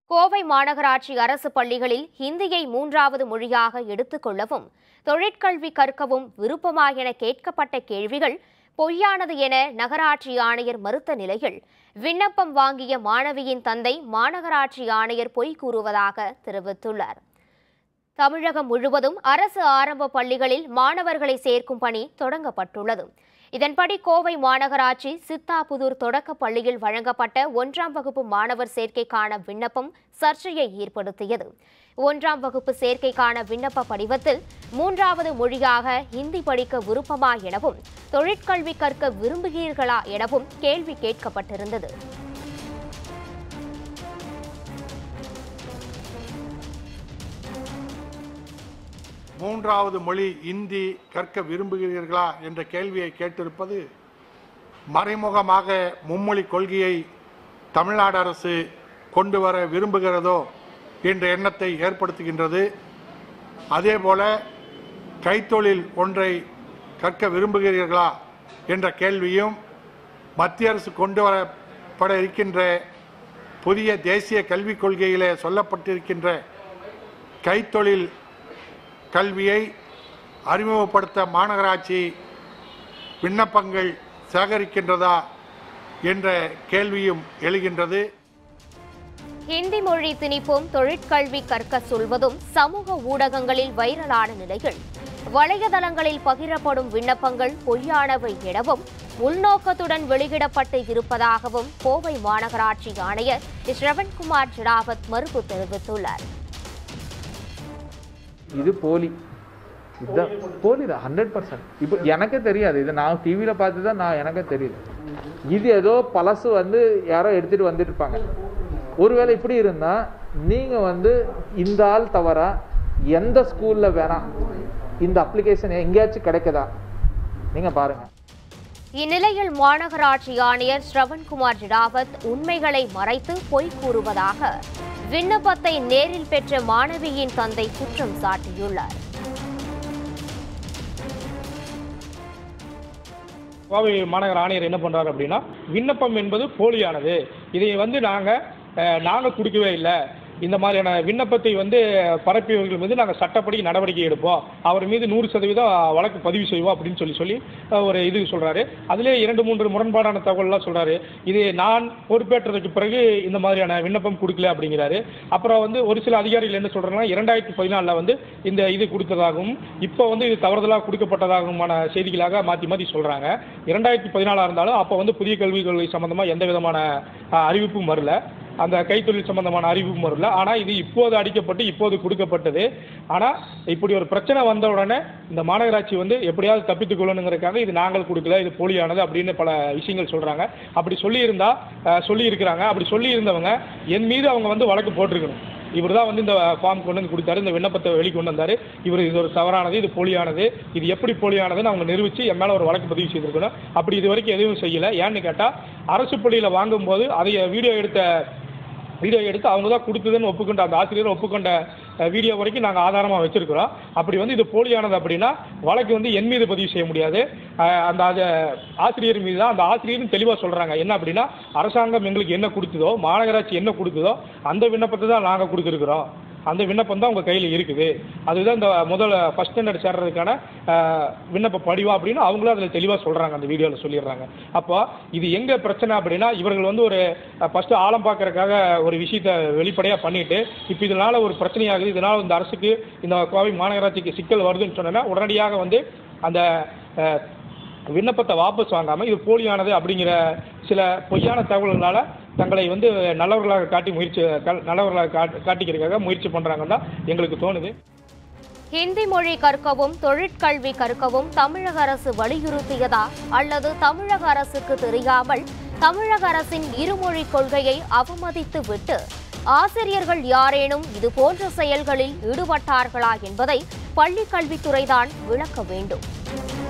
கோவை மாநகராட்சி அரசு பள்ளிகளில் ஹிந்தியை மூன்றாவது மொழியாக எடுத்துக்கொள்ளவும் தொழிற்கல்வி கற்கவும் விருப்பமா என கேட்கப்பட்ட கேள்விகள் பொய்யானது என நகராட்சி ஆணையர் மறுத்த நிலையில் விண்ணப்பம் வாங்கிய மாணவியின் தந்தை மாநகராட்சி ஆணையர் பொய் கூறுவதாக தெரிவித்துள்ளார் தமிழகம் முழுவதும் அரசு ஆரம்ப பள்ளிகளில் மாணவர்களை சேர்க்கும் பணி தொடங்கப்பட்டுள்ளது இதன்படி கோவை மாநகராட்சி சித்தாபுதூர் தொடக்கப் பள்ளியில் வழங்கப்பட்ட ஒன்றாம் வகுப்பு மாணவர் சேர்க்கைக்கான விண்ணப்பம் சர்ச்சையை ஏற்படுத்தியது ஒன்றாம் வகுப்பு சேர்க்கைக்கான விண்ணப்ப படிவத்தில் மூன்றாவது மொழியாக ஹிந்தி படிக்க விருப்பமா எனவும் தொழிற்கல்வி கற்க விரும்புகிறீர்களா எனவும் கேள்வி கேட்கப்பட்டிருந்தது மூன்றாவது மொழி இந்தி கற்க விரும்புகிறீர்களா என்ற கேள்வியை கேட்டிருப்பது மறைமுகமாக மும்மொழி கொள்கையை தமிழ்நாடு அரசு கொண்டு வர விரும்புகிறதோ என்ற எண்ணத்தை ஏற்படுத்துகின்றது அதேபோல கைத்தொழில் ஒன்றை கற்க விரும்புகிறீர்களா என்ற கேள்வியும் மத்திய அரசு கொண்டு வரப்பட இருக்கின்ற புதிய தேசிய கல்விக் கொள்கையிலே சொல்லப்பட்டிருக்கின்ற கைத்தொழில் கல்வியை அறிமுகப்படுத்த மாநகராட்சி விண்ணப்பங்கள் சேகரிக்கின்றதா என்ற கேள்வியும் எழுகின்றது ஹிந்தி மொழி திணிப்பும் தொழிற்கல்வி கற்க சொல்வதும் சமூக ஊடகங்களில் வைரலான நிலையில் வலைதளங்களில் பகிரப்படும் விண்ணப்பங்கள் பொய்யானவை எனவும் உள்நோக்கத்துடன் வெளியிடப்பட்டு இருப்பதாகவும் கோவை மாநகராட்சி ஆணையர் ஸ்ரவன்குமார் ஜிராவத் மறுப்பு தெரிவித்துள்ளார் இது போலி இதுதான் போலி தான் ஹண்ட்ரட் பர்சன்ட் இப்போ எனக்கே தெரியாது இது நான் டிவியில் பார்த்து தான் நான் எனக்கே தெரியுது இது ஏதோ பழசு வந்து யாரோ எடுத்துகிட்டு வந்துட்டு இருப்பாங்க ஒருவேளை இப்படி இருந்தால் நீங்கள் வந்து இந்த ஆள் தவிர எந்த ஸ்கூலில் வேணாம் இந்த அப்ளிகேஷன் எங்கேயாச்சும் கிடைக்குதா நீங்கள் பாருங்கள் இந்நிலையில் மாநகராட்சி ஆணையர் ஸ்ரவன்குமார் ஜிடாவத் உண்மைகளை மறைத்து பொய் கூறுவதாக விண்ணப்பத்தை நேரில் பெற்ற மாணவியின் தந்தை குற்றம் சாட்டியுள்ளார் கோவை மாநகர ஆணையர் என்ன பண்றாரு அப்படின்னா விண்ணப்பம் என்பது போலியானது இதை வந்து நாங்க அஹ், நாங்க கொடுக்கவே இல்லை இந்த மாதிரியான விண்ணப்பத்தை வந்து பரப்பியவர்கள் மீது நாங்கள் சட்டப்படி நடவடிக்கை எடுப்போம் அவர் மீது நூறு சதவீதம் வழக்கு பதிவு செய்வோம் அப்படின்னு சொல்லி சொல்லி அஹ், ஒரு இது சொல்றாரு அதிலே இரண்டு மூன்று முரண்பாடான தகவல்லாம் சொல்றாரு இது நான் பொறுப்பேற்றதுக்கு பிறகு இந்த மாதிரியான விண்ணப்பம் கொடுக்கல அப்படிங்கிறாரு அப்புறம் வந்து ஒரு சில அதிகாரிகள் என்ன சொல்றாங்கன்னா இரண்டாயிரத்தி பதினாலில் வந்து இந்த இது கொடுத்ததாகவும் இப்போ வந்து இது தவறுதலாக கொடுக்கப்பட்டதாகவுமான செய்திகளாக மாற்றி மாற்றி சொல்றாங்க இரண்டாயிரத்தி பதினாலாக இருந்தாலும் அப்போ வந்து புதிய கல்விக் கொள்கை சம்பந்தமாக எந்த விதமான அஹ், அறிவிப்பும் வரல அந்த கைத்தொழில் சம்பந்தமான அறிவிப்பும் வரல ஆனால் இது இப்போது அடிக்கப்பட்டு இப்போது கொடுக்கப்பட்டது ஆனால் இப்படி ஒரு பிரச்சனை வந்த உடனே இந்த மாநகராட்சி வந்து எப்படியாவது தப்பித்துக் கொள்ளணுங்கிறதுக்காக இது நாங்கள் கொடுக்கல இது போலியானது அப்படின்னு பல விஷயங்கள் சொல்றாங்க அப்படி சொல்லியிருந்தா அஹ், சொல்லியிருக்கிறாங்க அப்படி சொல்லியிருந்தவங்க என் மீது அவங்க வந்து வழக்கு போட்டிருக்கணும் இவர் தான் வந்து இந்த ஃபார்ம் கொண்டு வந்து கொடுத்தாரு இந்த விண்ணப்பத்தை வெளி கொண்டு வந்தாரு இவர் இது ஒரு தவறானது இது போலியானது இது எப்படி போலியானதுன்னு அவங்க நிரூபிச்சு என் மேல ஒரு வழக்கு பதிவு செய்திருக்கணும் அப்படி இது வரைக்கும் எதுவும் செய்யல ஏன்னு கேட்டா அரசு பள்ளியில வாங்கும்போது அதை வீடியோ எடுத்த வீடியோ எடுத்து அவங்க தான் கொடுத்ததுன்னு ஒப்புக்கொண்ட அந்த ஆசிரியர் ஒப்புக்கொண்ட அஹ், வீடியோ வரைக்கும் நாங்கள் ஆதாரமாக வச்சிருக்கிறோம் அப்படி வந்து இது போலியானது அப்படின்னா வழக்கு வந்து என் மீது பதிவு செய்ய முடியாது அஹ், அந்த அது ஆசிரியர் மீது தான் அந்த ஆசிரியரும் தெளிவாக சொல்கிறாங்க என்ன அப்படின்னா அரசாங்கம் எங்களுக்கு என்ன கொடுத்ததோ மாநகராட்சி என்ன கொடுத்ததோ அந்த விண்ணப்பத்தை தான் நாங்கள் கொடுத்துருக்குறோம் அந்த விண்ணப்பம் தான் உங்கள் கையில் இருக்குது அதுதான் இந்த முதல் ஃபஸ்ட் ஸ்டாண்டர்ட் சேர்றதுக்கான அஹ், விண்ணப்ப படிவம் அப்படின்னு அவங்களும் அதில் தெளிவாக சொல்கிறாங்க அந்த வீடியோவில் சொல்லிடுறாங்க அப்போ இது எங்கே பிரச்சனை அப்படின்னா இவர்கள் வந்து ஒரு ஃபஸ்ட்டு ஆழம் பார்க்கறதுக்காக ஒரு விஷயத்தை வெளிப்படையாக பண்ணிட்டு இப்போ இதனால் ஒரு பிரச்சனையாகுது இதனால் இந்த அரசுக்கு இந்த கோவை மாநகராட்சிக்கு சிக்கல் வருதுன்னு சொன்னோன்னா உடனடியாக வந்து அந்த அஹ், விண்ணப்பத்தை வாபஸ் வாங்காமல் இது போலியானது அப்படிங்கிற சில பொய்யான தகவல்களால தங்களை வந்து நல்லவர்களாக காட்டி முயற்சி க- நல்லவர்களாக காட்டி காட்டிக்கிறதுக்காக முயற்சி பண்ணுறாங்கன்னு தான் எங்களுக்கு தோணுது ஹிந்தி மொழி கற்கவும் தொழிற்கல்வி கற்கவும் தமிழக அரசு வலியுறுத்தியதா அல்லது தமிழக அரசுக்கு தெரியாமல் தமிழக அரசின் இருமொழி கொள்கையை அவமதித்து விட்டு ஆசிரியர்கள் யாரேனும் இது போன்ற செயல்களில் ஈடுபட்டார்களா என்பதை பள்ளிக் கல்வித்துறைதான் விளக்க வேண்டும்